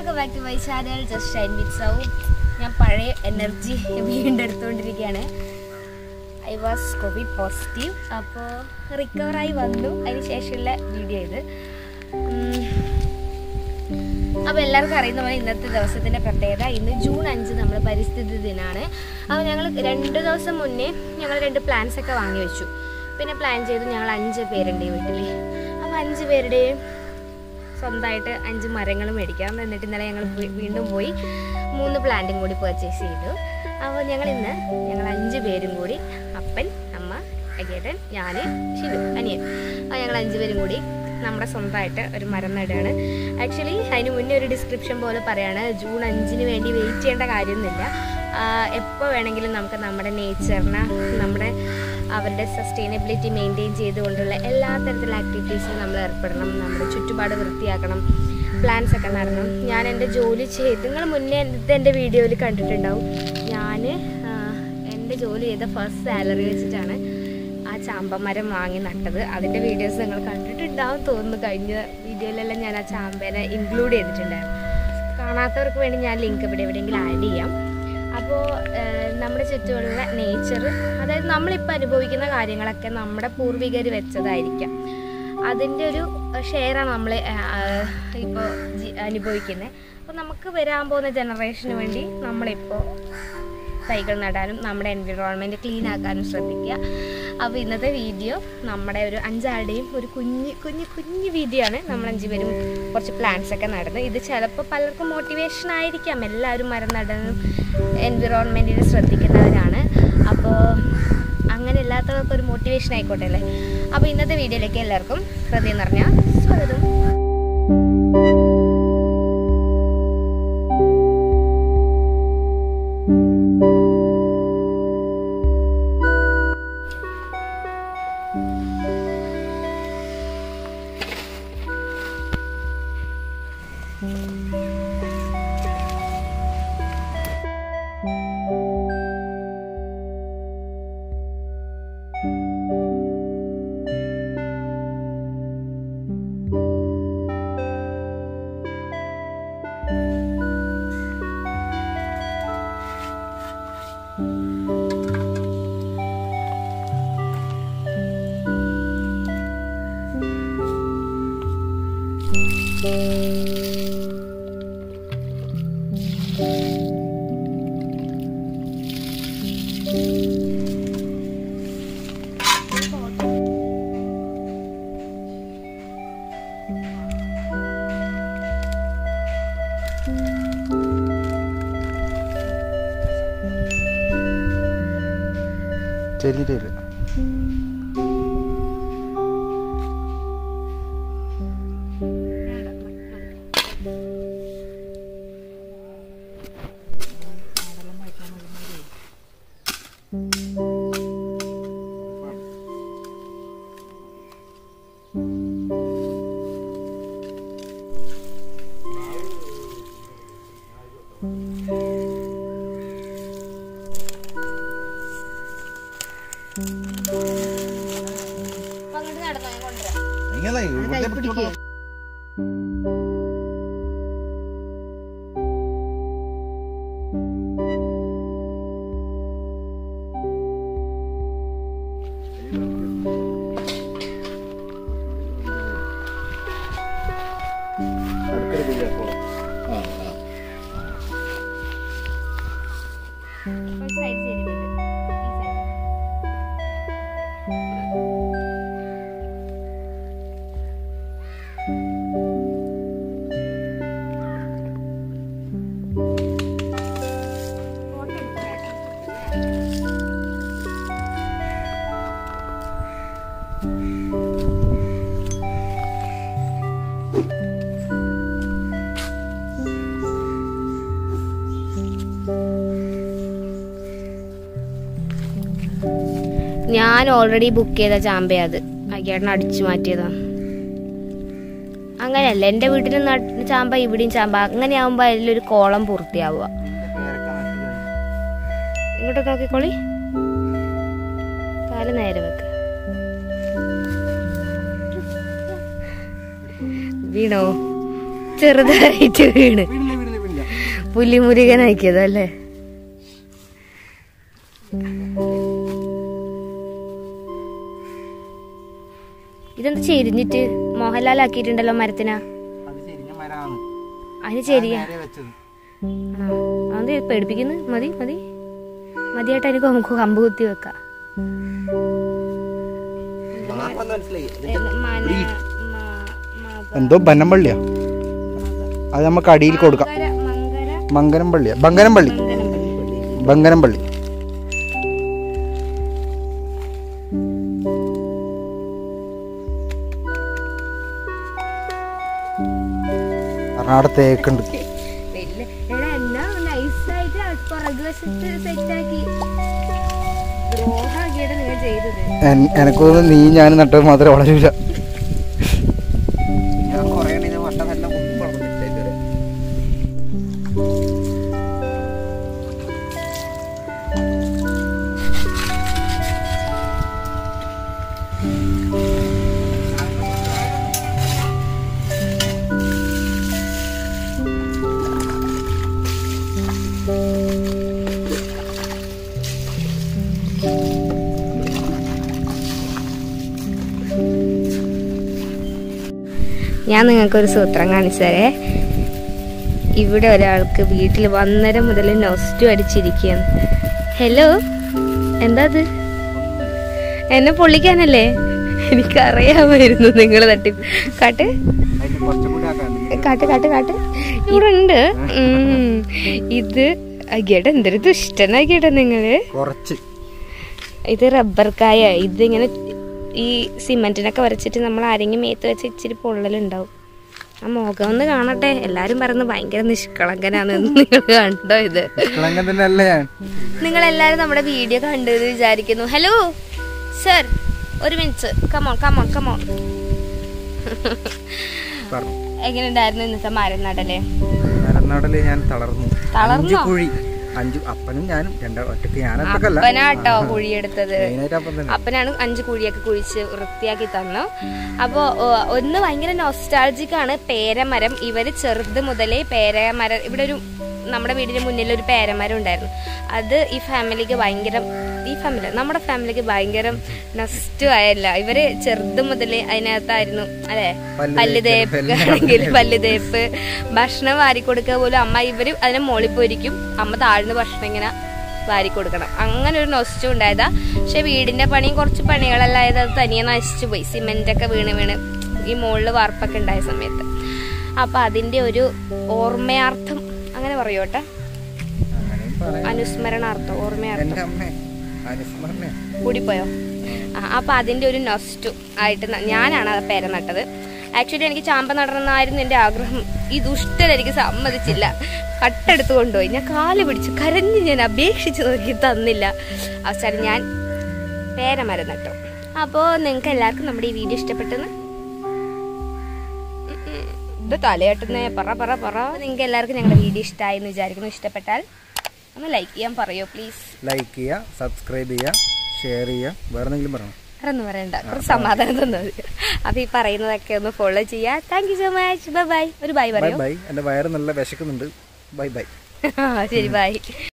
Welcome back to my channel just shine with സൗ ഞാൻ പഴയ എനർജി വീണ്ടെടുത്തുകൊണ്ടിരിക്കുകയാണ് ഐ വാസ് കോവിഡ് പോസിറ്റീവ് അപ്പോൾ റിക്കവറായി വന്നു അതിന് ശേഷമുള്ള വീഡിയോ ഇത് അപ്പോൾ എല്ലാവർക്കും അറിയുന്ന പോലെ ഇന്നത്തെ ദിവസത്തിൻ്റെ പ്രത്യേകത ഇന്ന് ജൂൺ അഞ്ച് നമ്മൾ പരിസ്ഥിതി ദിനമാണ് അപ്പോൾ ഞങ്ങൾ രണ്ട് ദിവസം മുന്നേ ഞങ്ങൾ രണ്ട് പ്ലാൻസ് ഒക്കെ വാങ്ങി വെച്ചു പിന്നെ പ്ലാൻ ചെയ്ത് ഞങ്ങൾ അഞ്ച് പേരുണ്ട് ഈ വീട്ടിൽ അപ്പോൾ അഞ്ച് പേരുടെയും സ്വന്തമായിട്ട് അഞ്ച് മരങ്ങൾ മേടിക്കാം എന്നിട്ട് ഇന്നലെ ഞങ്ങൾ പോയി- വീണ്ടും പോയി മൂന്ന് പ്ലാന്റും കൂടി പർച്ചേസ് ചെയ്തു അപ്പോൾ ഞങ്ങൾ ഇന്ന് ഞങ്ങൾ അഞ്ച് പേരും കൂടി അപ്പൻ അമ്മ അഗേട്ടൻ ഞാൻ ഷിലു അനിയൻ അപ്പോൾ ഞങ്ങൾ അഞ്ച് പേരും കൂടി നമ്മുടെ സ്വന്തമായിട്ട് ഒരു മരം നടുകയാണ് ആക്ച്വലി അതിന് മുന്നേ ഒരു ഡിസ്ക്രിപ്ഷൻ പോലെ പറയാണ് ജൂൺ അഞ്ചിന് വേണ്ടി വെയിറ്റ് ചെയ്യേണ്ട കാര്യമൊന്നുമില്ല എപ്പോൾ വേണമെങ്കിലും നമുക്ക് നമ്മുടെ നേച്ചറിനെ നമ്മുടെ അവരുടെ സസ്റ്റൈനബിലിറ്റി മെയിൻറ്റെയിൻ ചെയ്തുകൊണ്ടുള്ള എല്ലാ തരത്തിലുള്ള ആക്ടിവിറ്റീസിലും നമ്മൾ ഏർപ്പെടണം നമ്മുടെ ചുറ്റുപാട് വൃത്തിയാക്കണം പ്ലാൻസ് ഒക്കെ നടണം ഞാൻ എൻ്റെ ജോലി ചെയ്ത് നിങ്ങൾ മുന്നേ ഇത് എൻ്റെ വീഡിയോയിൽ കണ്ടിട്ടുണ്ടാവും ഞാൻ എൻ്റെ ജോലി ചെയ്ത ഫസ്റ്റ് സാലറി വെച്ചിട്ടാണ് ആ ചാമ്പമരം വാങ്ങി നട്ടത് അതിൻ്റെ വീഡിയോസ് നിങ്ങൾ കണ്ടിട്ടുണ്ടാവും തോന്നുന്നു കഴിഞ്ഞ വീഡിയോയിലെല്ലാം ഞാൻ ആ ചാമ്പേനെ ഇൻക്ലൂഡ് ചെയ്തിട്ടുണ്ടായിരുന്നു കാണാത്തവർക്ക് വേണ്ടി ഞാൻ ലിങ്ക് ഇവിടെ എവിടെയെങ്കിലും ആഡ് ചെയ്യാം അപ്പോൾ നമ്മുടെ ചുറ്റുമുള്ള നേച്ചർ അതായത് നമ്മളിപ്പോൾ അനുഭവിക്കുന്ന കാര്യങ്ങളൊക്കെ നമ്മുടെ പൂർവികർ വെച്ചതായിരിക്കാം അതിൻ്റെ ഒരു ഷെയറാണ് നമ്മൾ ഇപ്പോൾ അനുഭവിക്കുന്നത് അപ്പോൾ നമുക്ക് വരാൻ പോകുന്ന ജനറേഷന് വേണ്ടി നമ്മളിപ്പോൾ തൈകൾ നടാനും നമ്മുടെ എൻവിറോൺമെൻറ്റ് ക്ലീൻ ആക്കാനും ശ്രദ്ധിക്കുക അപ്പോൾ ഇന്നത്തെ വീഡിയോ നമ്മുടെ ഒരു അഞ്ചാളുടെയും ഒരു കുഞ്ഞ് കുഞ്ഞ് കുഞ്ഞ് വീഡിയോ ആണ് നമ്മൾ അഞ്ച് പേരും കുറച്ച് പ്ലാന്റ്സ് ഒക്കെ നടന്ന് ഇത് ചിലപ്പോൾ പലർക്കും മോട്ടിവേഷൻ ആയിരിക്കാം എല്ലാവരും മരം നടാനും എൻവിറോൺമെൻറ്റിനെ ശ്രദ്ധിക്കുന്നവരാണ് അപ്പോൾ അങ്ങനെ ഇല്ലാത്തവർക്ക് ഒരു മോട്ടിവേഷൻ ആയിക്കോട്ടെ അല്ലേ അപ്പോൾ ഇന്നത്തെ വീഡിയോയിലേക്ക് എല്ലാവർക്കും ഹൃദയം നിറഞ്ഞ സ്വാഗതം ചെല്ലിട്ടില്ല അപ്പോൾ അങ്ങോട്ട് നടന്നോ ഞാൻ കൊണ്ടുവരാം ഇങ്ങനെ ഇവിടെ പിടിച്ചോണ്ട് പോ. അടുക്കല് പോയി കേൾക്കോളാം. ആ, ആ. ഒരു സൈഡ് ചെരിവില്ല ഈ സൈഡ് ഫോട്ടോ എടുക്കാം ഞാൻ ഓൾറെഡി ബുക്ക് ചെയ്ത ചാമ്പ അത് അയ്യേട്ടൻ അടിച്ചു മാറ്റിയതാ അങ്ങനെയല്ല എൻ്റെ വീട്ടിൽ നട്ട് ചാമ്പ ഇവിടെയും ചാമ്പ അങ്ങനെയാവുമ്പോൾ അതിലൊരു കോളം പൂർത്തിയാവുക ഇങ്ങോട്ട് നോക്കിക്കോളി കാല് നേരെ വെക്ക വീണോ ചെറുതായിട്ട് വീണ് പുലിമുരുകനാക്കിയതല്ലേ ഇതെന്താ ചെരിഞ്ഞിട്ട് മോഹൻലാൽ ആക്കിയിട്ടുണ്ടല്ലോ മരത്തിനാ അത് ചെരിഞ്ഞ മരാണ് അതിന് ചെരിയ നേരെ വെച്ചത് ആണോ അത് പേടിപ്പിക്കുന്നു മതി മതി മതിയായിട്ട് എനിക്ക് നമുക്ക് കമ്പ് കുത്തി വെക്കാം മനസ്സിലായി ഏ, മന- മ- മക- എന്തോ ബന്നംപള്ളിയാ അത് നമുക്ക് അടിയിൽ കൊടുക്കാം മങ്കര മങ്കര മംഗനം പള്ളിയാ ബങ്കനം പള്ളി മങ്കരമ്പള്ളി. ബങ്കനം പള്ളി കർണാടക തേക്കുണ്ട് വലിയ എടാ എന്നാ നൈസായിട്ട് പുറകുവശത്ത് സെറ്റാക്കി ദ്രോഹാക്കിയിട്ട് നിങ്ങൾ ചെയ്തത് എൻ- എനക്ക് തോന്നുന്നു നീ ഞാൻ നട്ടത് മാത്രമേ വളരൂല ഞാൻ നിങ്ങൾക്കൊരു സൂത്രം കാണിച്ചു തരേ ഇവിടെ ഒരാൾക്ക് വീട്ടിൽ വന്നരം മുതൽ നൊസ്റ്റു അടിച്ചിരിക്കുകയാണ് ഹലോ എന്താ അത് എന്നെ പൊള്ളിക്കാനല്ലേ എനിക്കറിയാമായിരുന്നു നിങ്ങൾ തട്ടി കാട്ട് കാട്ട് കാട്ട് കാട്ട് ഇവിടെ ഉണ്ട് ഉം. ഇത് ഗേട എന്തൊരു ദുഷ്ടനാ ഗേട നിങ്ങള് കുറച്ച് ഇത് റബ്ബർ കായ ഇതിങ്ങനെ ഈ സിമെന്റിനൊക്കെ വരച്ചിട്ട് നമ്മൾ ആരെങ്കിലും മേത്ത് വെച്ച് ഇച്ചിരി പൊള്ളലുണ്ടാവും ആ മുഖം ഒന്ന് കാണട്ടെ എല്ലാരും പറയുന്നത് ഭയങ്കര നിഷ്കളങ്കനാണെന്ന് നിങ്ങൾ കണ്ടോ ഇത് കിളങ്ങൻ തന്നെ അല്ലേ ഞാൻ നിങ്ങൾ എല്ലാരും നമ്മുടെ വീഡിയോ കണ്ടു എന്ന് വിചാരിക്കുന്നു ഹലോ സർ ഒരു മിനിറ്റ് കമോൺ കമോൺ കമോൺ പറഞ്ഞു എങ്ങനെയുണ്ടായിരുന്നു ഇന്നത്തെ മരം നടലേ മരനാടല് ഞാൻ തളർന്നു തളർന്നോ? അഞ്ച് കുഴി അഞ്ചു അപ്പനും ഞാനും രണ്ടാ ഒറ്റക്ക് ഞാനൊറ്റക്കല്ല അപ്പനാട്ടോ കുഴിയെടുത്തത് മെയിനായിട്ട് അപ്പം തന്നെ അപ്പനാണ് അഞ്ച് കുഴിയൊക്കെ കുഴിച്ച് വൃത്തിയാക്കി തന്നു അപ്പോൾ ഒന്ന് ഭയങ്കര നൊസ്റ്റാൾജിക് ആണ് പേരമരം ഇവര് ചെറുത് മുതലേ പേരമരം ഇവിടെ ഒരു നമ്മുടെ വീടിന് മുന്നിൽ ഒരു പേരമരം ഉണ്ടായിരുന്നു അത് ഈ ഫാമിലിക്ക് ഭയങ്കര ഈ ഫാമിലി നമ്മുടെ ഫാമിലിക്ക് ഭയങ്കര നഷ്ട ആയല്ല ഇവര് ചെറുത് മുതലേ അതിനകത്തായിരുന്നു അല്ലെ പല്ല് പല്ല് തേക്കല്, തേപ്പ് ആണെങ്കിൽ പല്ല് തേപ്പ് ഭക്ഷണം വാരി കൊടുക്കുക പോലും അമ്മ ഇവര് അതിനെ മോളിൽ പോയിരിക്കും അമ്മ താഴ്ന്ന് ഭക്ഷണം ഇങ്ങനെ വാരി കൊടുക്കണം അങ്ങനെ ഒരു നൊസ്റ്റു ഉണ്ടായതാ പക്ഷെ വീടിന്റെ പണിയും കുറച്ച് പണികളെല്ലാം ആയത് അത് തനിയെ നശിച്ചു പോയി സിമെന്റ് ഒക്കെ വീണ് വീണ് ഈ മുകളിൽ വാർപ്പൊക്കെ ഉണ്ടായ സമയത്ത് അപ്പൊ അതിന്റെ ഒരു ഓർമ്മയാർത്ഥം അങ്ങനെ പറയോട്ടെ അങ്ങനെയും പറയാം അനുസ്മരണാർത്ഥം ഓർമ്മയാർത്ഥം എന്റെ അമ്മ അനുസ്മരണ കൂടിപ്പോയോ ആ, അപ്പൊ അതിന്റെ ഒരു നൊസ്റ്റു ആയിട്ട് ന- ഞാനാണ് ആ പേര നട്ടത് ആക്ച്വലി എനിക്ക് ചാമ്പ നടണമെന്നായിരുന്നു എന്റെ ആഗ്രഹം ഈ ദുഷ്ടൻ എനിക്ക് സമ്മതിച്ചില്ല കട്ടെടുത്ത് കൊണ്ടുപോയി ഞാൻ കാല് പിടിച്ചു കരഞ്ഞ് ഞാൻ അപേക്ഷിച്ച് നോക്കി തന്നില്ല അവസാനം ഞാൻ പേരമരം നട്ടു അപ്പോൾ നിങ്ങൾക്ക് എല്ലാവർക്കും നമ്മുടെ ഈ വീഡിയോ ഇഷ്ടപ്പെട്ടെന്ന് ഉം ഉം. ഇത് തലയാട്ടുന്നേ പറ പറ പറ നിങ്ങൾക്ക് എല്ലാവർക്കും ഞങ്ങളുടെ വീഡിയോ ഇഷ്ടമായി എന്ന് വിചാരിക്കുന്നു ഇഷ്ടപ്പെട്ടാൽ ഒന്ന് ലൈക്ക് ചെയ്യാൻ പറയോ പ്ലീസ് ലൈക്ക് ചെയ്യുക സബ്സ്ക്രൈബ് ചെയ്യുക ഷെയർ ചെയ്യുക വേറെ എന്തെങ്കിലും പറയണം വേറൊന്നും പറയണ്ട കുറച്ച് സമാധാനം തന്നത് അപ്പൊ ഈ പറയുന്നതൊക്കെ ഒന്ന് ഫോളോ ചെയ്യാ thank you so much bye bye ഒരു ബൈ ബൈ പറയോ ബൈ എൻ്റെ വയറ് നല്ല വിശക്കുന്നുണ്ട് ബൈ ബൈ ശരി ബൈ